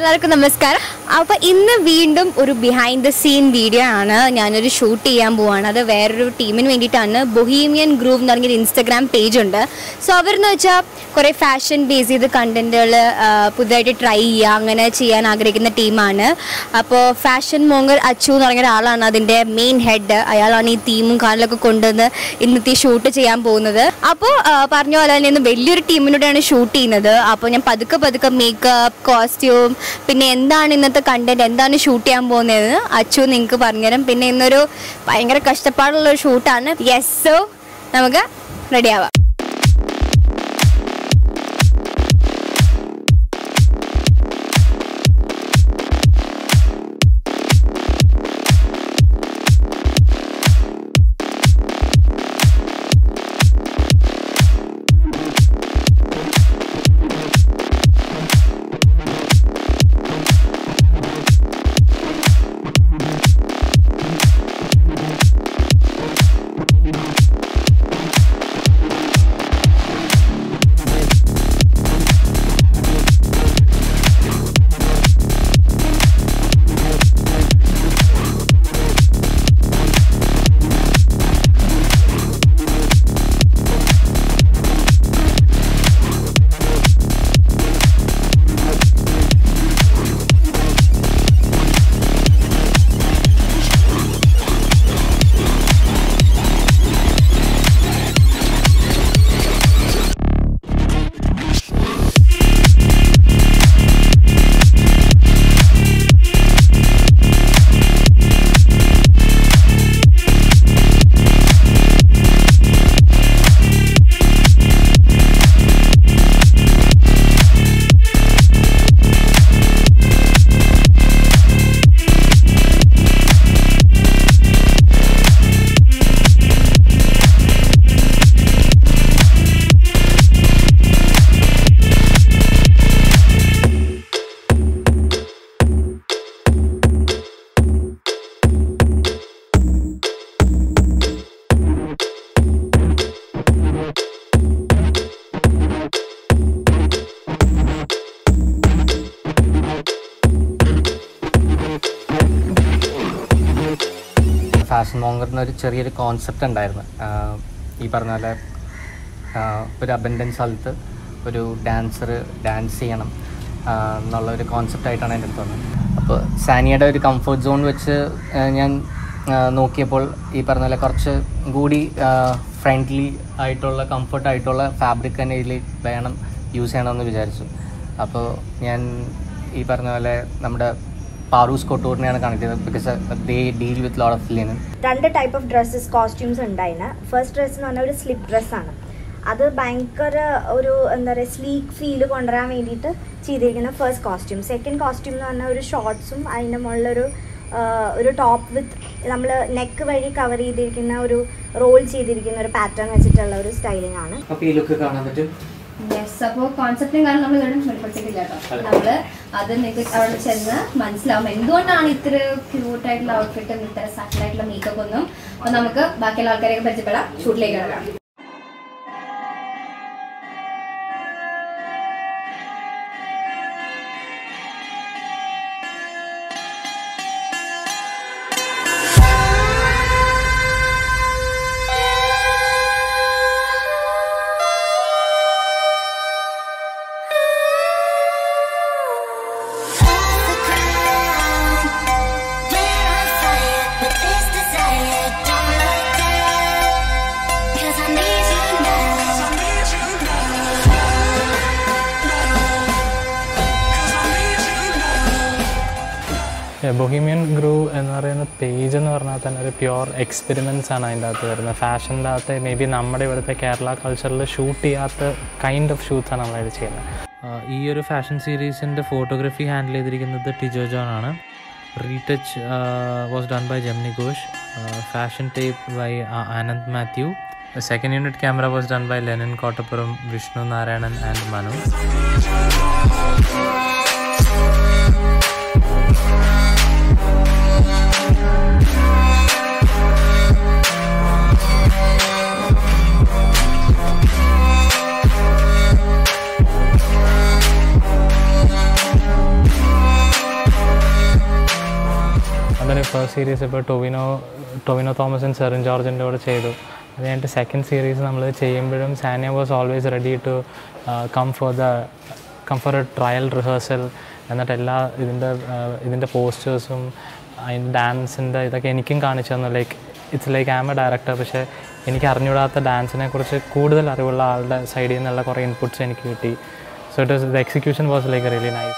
എല്ലാവർക്കും നമസ്കാരം അപ്പൊ ഇന്ന് വീണ്ടും ഒരു ബിഹൈൻഡ് ദ സീൻ വീഡിയോ ആണ് ഞാനൊരു ഷൂട്ട് ചെയ്യാൻ പോവാണ് അത് വേറൊരു ടീമിന് വേണ്ടിയിട്ടാണ് ബൊഹീമിയൻ ഗ്രൂവ് എന്ന് പറഞ്ഞൊരു ഇൻസ്റ്റഗ്രാം പേജ് ഉണ്ട് സോ അവരെന്ന് വെച്ചാൽ കുറേ ഫാഷൻ ബേസ് ചെയ്ത് കണ്ടന്റുകൾ പുതുതായിട്ട് ട്രൈ ചെയ്യുക അങ്ങനെ ചെയ്യാൻ ആഗ്രഹിക്കുന്ന ടീമാണ് അപ്പോൾ ഫാഷൻ മോങ്ങർ അച്ചു എന്ന് പറഞ്ഞ ഒരാളാണ് അതിൻ്റെ മെയിൻ ഹെഡ് അയാളാണ് ഈ തീമും കാറിലൊക്കെ കൊണ്ടുവന്ന് ഇന്നത്തെ ഷൂട്ട് ചെയ്യാൻ പോകുന്നത് അപ്പോൾ പറഞ്ഞ പോലെ തന്നെ ഇന്ന് വലിയൊരു ടീമിനോടാണ് ഷൂട്ട് ചെയ്യുന്നത് അപ്പോൾ ഞാൻ പതുക്കെ പതുക്കെ മേക്കപ്പ് കോസ്റ്റ്യൂം പിന്നെ എന്താണ് ഇന്നത്തെ കണ്ടന്റ് എന്താണ് ഷൂട്ട് ചെയ്യാൻ പോകുന്നതെന്ന് അച്ചു നിങ്ങൾക്ക് പറഞ്ഞുതരാം പിന്നെ ഇന്നൊരു ഭയങ്കര കഷ്ടപ്പാടുള്ള ഒരു ഷൂട്ടാണ് യെസ് സോ നമുക്ക് റെഡി ആവാം ഫാഷൻ മോങ്കറിന് ഒരു ചെറിയൊരു കോൺസെപ്റ്റ് ഉണ്ടായിരുന്നു ആഹ് ഈ പറഞ്ഞ പോലെ ആഹ് ഒരു അബൻഡൻസ് സ്ഥലത്ത് ഒരു ഡാൻസർ ഡാൻസ് ചെയ്യണം ആഹ് എന്നുള്ള ഒരു കോൺസെപ്റ്റ് ആയിട്ടാണ് എൻ്റെ അടുത്ത് വന്നത് അപ്പോൾ സാനിയുടെ ഒരു കംഫർട്ട് സോൺ വെച്ച് ആഹ് ഞാൻ ആഹ് നോക്കിയപ്പോൾ ഈ പറഞ്ഞ പോലെ കുറച്ച് കൂടി ഫ്രണ്ട്ലി ആയിട്ടുള്ള കംഫർട്ട് ആയിട്ടുള്ള ഫാബ്രിക് തന്നെ ഇതിൽ വേണം യൂസ് ചെയ്യണമെന്ന് വിചാരിച്ചു അപ്പോൾ ഞാൻ ഈ പറഞ്ഞ പോലെ നമ്മുടെ പാറൂസ് കൊട്ടൂറിനെയാണ് കണക്ട് ചെയ്തത് because they deal with lot of linen രണ്ട് ടൈപ്പ് ഓഫ് ഡ്രസ്സസ് കോസ്റ്റ്യൂംസ് ഉണ്ടായിന് ഫസ്റ്റ് ഡ്രസ്സ് എന്ന് പറഞ്ഞാൽ ഒരു സ്ലിപ്പ് ഡ്രസ്സാണ് അത് ഭയങ്കര ഒരു എന്താ പറയുക സ്ലീക്ക് ഫീല് കൊണ്ടുവരാൻ വേണ്ടിയിട്ട് ചെയ്തിരിക്കുന്ന ഫസ്റ്റ് കോസ്റ്റ്യൂം സെക്കൻഡ് കോസ്റ്റ്യൂം എന്ന് പറഞ്ഞാൽ ഒരു ഷോർട്സും അതിൻ്റെ മുകളിലൊരു ആ, ഒരു ടോപ്പ് വിത്ത് നമ്മൾ നെക്ക് വഴി കവർ ചെയ്തിരിക്കുന്ന ഒരു റോൾ ചെയ്തിരിക്കുന്ന ഒരു പാറ്റേൺ വെച്ചിട്ടുള്ള ഒരു സ്റ്റൈലിംഗ് ആണ് അപ്പോൾ ഈ ലുക്ക് കാണാൻ പറ്റും യെസ് അപ്പോൾ കോൺസെപ്റ്റും കാരണം നമ്മൾ ഇവിടെ വെളിപ്പെടുത്തിയിട്ടില്ല കേട്ടോ നമ്മള് അത് നിങ്ങൾക്ക് അവിടെ ചെന്ന് മനസ്സിലാവും എന്തുകൊണ്ടാണ് ഇത്ര ക്യൂട്ട് ആയിട്ടുള്ള ഔട്ട്ഫിറ്റും ഇത്ര സട്ടിൽ ആയിട്ടുള്ള മേക്കപ്പ് ഒന്നും അപ്പൊ നമുക്ക് ബാക്കിയുള്ള ആൾക്കാരെയൊക്കെ പരിചയപ്പെടാം ഷൂട്ടിലേക്ക് കിടക്കാം ബൊഹീമിയൻ ഗ്രൂ എന്ന് പറയുന്ന പേജ് എന്ന് പറഞ്ഞാൽ തന്നെ ഒരു പ്യുവർ എക്സ്പെരിമെൻറ്റ്സ് ആണ് അതിൻ്റെ അകത്ത് വരുന്നത് ഫാഷൻ്റെ അകത്ത് മേ ബി നമ്മുടെ ഇവിടുത്തെ കേരള കൾച്ചറിൽ ഷൂട്ട് ചെയ്യാത്ത കൈൻഡ് ഓഫ് ഷൂട്ട്സാണ് നമ്മളിത് ചെയ്യുന്നത് ഈ ഒരു ഫാഷൻ സീരീസിൻ്റെ ഫോട്ടോഗ്രാഫി ഹാൻഡിൽ ചെയ്തിരിക്കുന്നത് ടിജോ ജോൺ ആണ് retouch was done by Gemini Ghosh fashion tape by Anand Mathew second unit camera was done by Lenin Kottappuram Vishnu Narayanan and Manu Thank first series ഇപ്പോൾ ടൊവിനോ ടൊവിനോ തോമസും സെറിൻ ജോർജിൻ്റെ കൂടെ ചെയ്തു അത് കഴിഞ്ഞിട്ട് സെക്കൻഡ് സീരീസ് നമ്മൾ ചെയ്യുമ്പോഴും Sania was always ready to come for the come for a trial rehearsal എന്നിട്ട് എല്ലാ ഇതിൻ്റെ ഇതിൻ്റെ പോസ്റ്റേഴ്സും അതിൻ്റെ ഡാൻസിൻ്റെ ഇതൊക്കെ എനിക്കും കാണിച്ചു തന്നു like it's like am a director പക്ഷേ എനിക്ക് അറിഞ്ഞൂടാത്ത ഡാൻസിനെ കുറിച്ച് കൂടുതൽ അറിവുള്ള ആളുടെ സൈഡിൽ നിന്നുള്ള കുറേ ഇൻപുട്സ് എനിക്ക് കിട്ടി so it was the execution was like really nice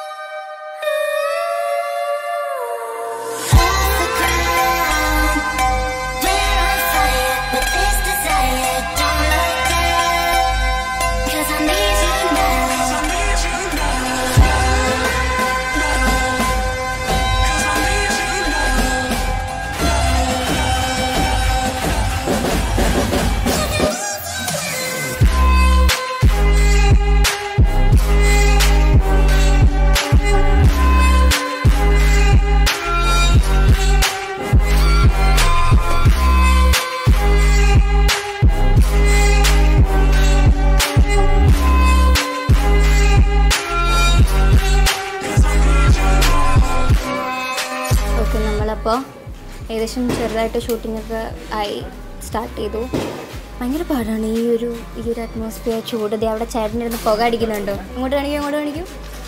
okay നമ്മളപ്പോൾ ഏകദേശം ചെറുതായിട്ട് ഷൂട്ടിങ്ങൊക്കെ ആയി സ്റ്റാർട്ട് ചെയ്തു ഭയങ്കര പാടാണ് ഈ ഒരു ഈ ഒരു അറ്റ്മോസ്ഫിയർ ചൂട് ദേ അവിടെ ചേട്ടനിരുന്ന് പുക അടിക്കുന്നുണ്ടോ അങ്ങോട്ട് കാണിക്കും അങ്ങോട്ട് കാണിക്കും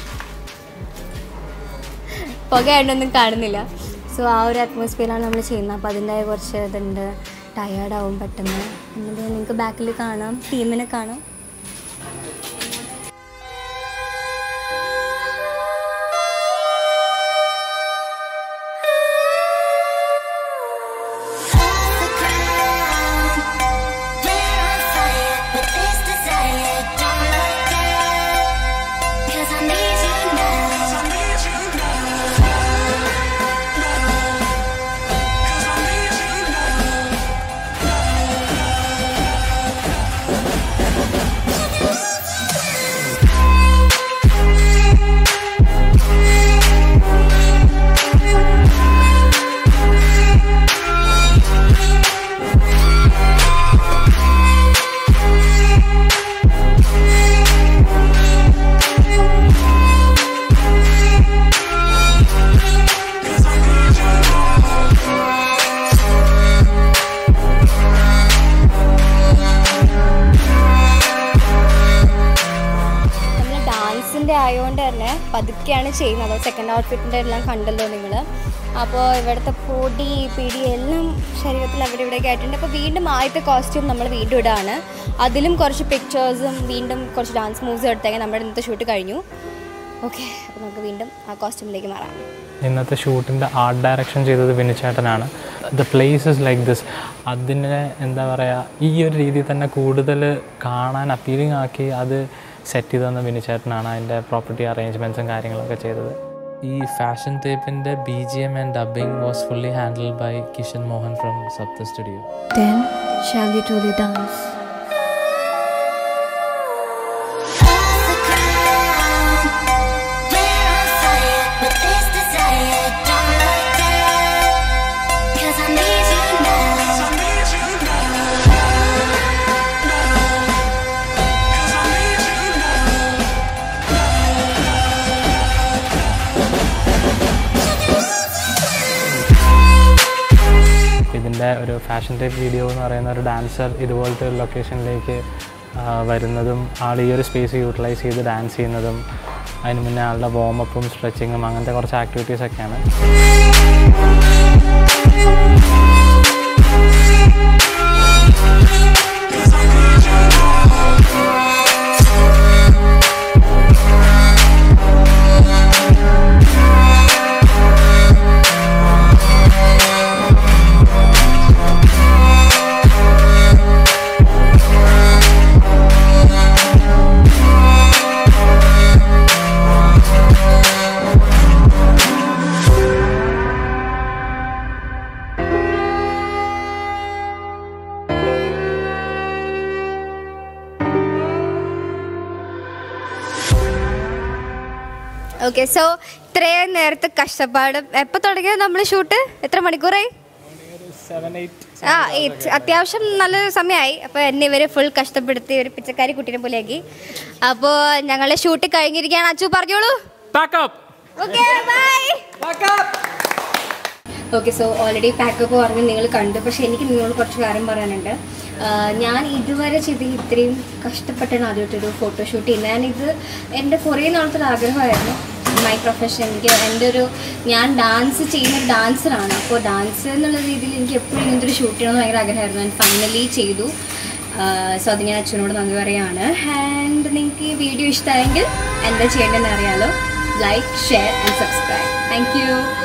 പുകയായിട്ടൊന്നും കാണുന്നില്ല സോ ആ ഒരു അറ്റ്മോസ്ഫിയറാണ് നമ്മൾ ചെയ്യുന്നത് അപ്പോൾ അതിൻ്റെതായ കുറച്ച് ഇതുണ്ട് ടയേർഡാവും പെട്ടെന്ന് എന്നിട്ട് നിങ്ങൾക്ക് ബാക്കിൽ കാണാം ടീമിനെ കാണാം നമ്മൾ ഡാൻസിൻ്റെ ആയതുകൊണ്ട് തന്നെ പതുക്കെയാണ് ചെയ്യുന്നത് സെക്കൻഡ് ഔട്ട്ഫിറ്റിൻ്റെ എല്ലാം കണ്ടല്ലോ നിങ്ങൾ അപ്പോൾ ഇവിടുത്തെ പൊടി പിടി എല്ലാം ശരീരത്തിൽ അവിടെ ഇവിടെയൊക്കെ ആയിട്ടുണ്ട് അപ്പോൾ വീണ്ടും ആദ്യത്തെ കോസ്റ്റ്യൂം നമ്മൾ വീണ്ടും ഇടാണ് അതിലും കുറച്ച് പിക്ചേഴ്സും വീണ്ടും കുറച്ച് ഡാൻസ് മൂവ്സും എടുത്തേക്കാൻ നമ്മുടെ ഇന്നത്തെ ഷൂട്ട് കഴിഞ്ഞു ഓക്കെ അപ്പോൾ നമുക്ക് വീണ്ടും ആ കോസ്റ്റ്യൂമിലേക്ക് മാറാം ഇന്നത്തെ ഷൂട്ടിൻ്റെ ആർട്ട് ഡയറക്ഷൻ ചെയ്തത് വിനുചേട്ടനാണ് the place is like this അതിനെ എന്താ പറയുക ഈ ഒരു രീതിയിൽ തന്നെ കൂടുതൽ കാണാൻ അപ്പീലിംഗ് ആക്കി അത് സെറ്റ് ചെയ്ത് തന്ന വിനുചേട്ടനാണ് അതിൻ്റെ പ്രോപ്പർട്ടി അറേഞ്ച്മെൻറ്റ്സും കാര്യങ്ങളൊക്കെ ചെയ്തത് ഈ ഫാഷൻ ടേപ്പിൻ്റെ B G M and dubbing was fully handled by Kishan Mohan from Sapta studio Then shall we truly dance? ഇതിൻ്റെ ഒരു ഫാഷൻ ടൈപ്പ് വീഡിയോ എന്ന് പറയുന്ന ഒരു ഡാൻസർ ഇതുപോലത്തെ ഒരു ലൊക്കേഷനിലേക്ക് വരുന്നതും ആൾ ഈ ഒരു സ്പേസ് യൂട്ടിലൈസ് ചെയ്ത് ഡാൻസ് ചെയ്യുന്നതും അതിന് മുന്നേ ആളുടെ വാമപ്പും സ്ട്രെച്ചിങ്ങും അങ്ങനത്തെ കുറച്ച് ആക്ടിവിറ്റീസ് ഒക്കെയാണ് ഓക്കെ സോ ഇത്രയും നേരത്തെ കഷ്ടപ്പാട് എപ്പോൾ തുടങ്ങിയത് നമ്മൾ ഷൂട്ട് എത്ര മണിക്കൂറായി ആ എയ്റ്റ് അത്യാവശ്യം നല്ലൊരു സമയമായി അപ്പോൾ എന്നെ ഇവർ ഫുൾ കഷ്ടപ്പെടുത്തി ഒരു പിച്ചക്കാരി കുട്ടീനെ പോലെയാക്കി അപ്പോൾ ഞങ്ങളെ ഷൂട്ട് കഴിഞ്ഞിരിക്കുകയാണ് അച്ചു പറഞ്ഞോളൂ okay bye okay so already pack up പറഞ്ഞ് നിങ്ങൾ കണ്ടു പക്ഷേ എനിക്ക് നിങ്ങളോട് കുറച്ച് കാര്യം പറയാനുണ്ട് ആഹ് ഞാൻ ഇതുവരെ ചെയ്ത് ഇത്രയും കഷ്ടപ്പെട്ടാണ് ആദ്യമായിട്ടൊരു ഫോട്ടോഷൂട്ട് ചെയ്യുന്നത് ഞാനിത് എൻ്റെ കുറേ നാളത്തെ ഒരു ആഗ്രഹമായിരുന്നു മൈ പ്രൊഫഷൻ എനിക്ക് എൻ്റെ ഒരു ഞാൻ ഡാൻസ് ചെയ്യുന്ന ഒരു ഡാൻസറാണ് അപ്പോൾ ഡാൻസ് എന്നുള്ള രീതിയിൽ എനിക്ക് എപ്പോഴും ഇങ്ങനത്തെ ഒരു ഷൂട്ട് ചെയ്യണമെന്ന് ഭയങ്കര ആഗ്രഹമായിരുന്നു ഞാൻ ഫൈനലി ചെയ്തു സോ അത് ഞാൻ അച്ഛനോട് നന്ദി പറയുകയാണ് ആൻഡ് നിങ്ങൾക്ക് ഈ വീഡിയോ ഇഷ്ടമായെങ്കിൽ എന്താ ചെയ്യേണ്ടതെന്ന് അറിയാലോ like share and subscribe thank U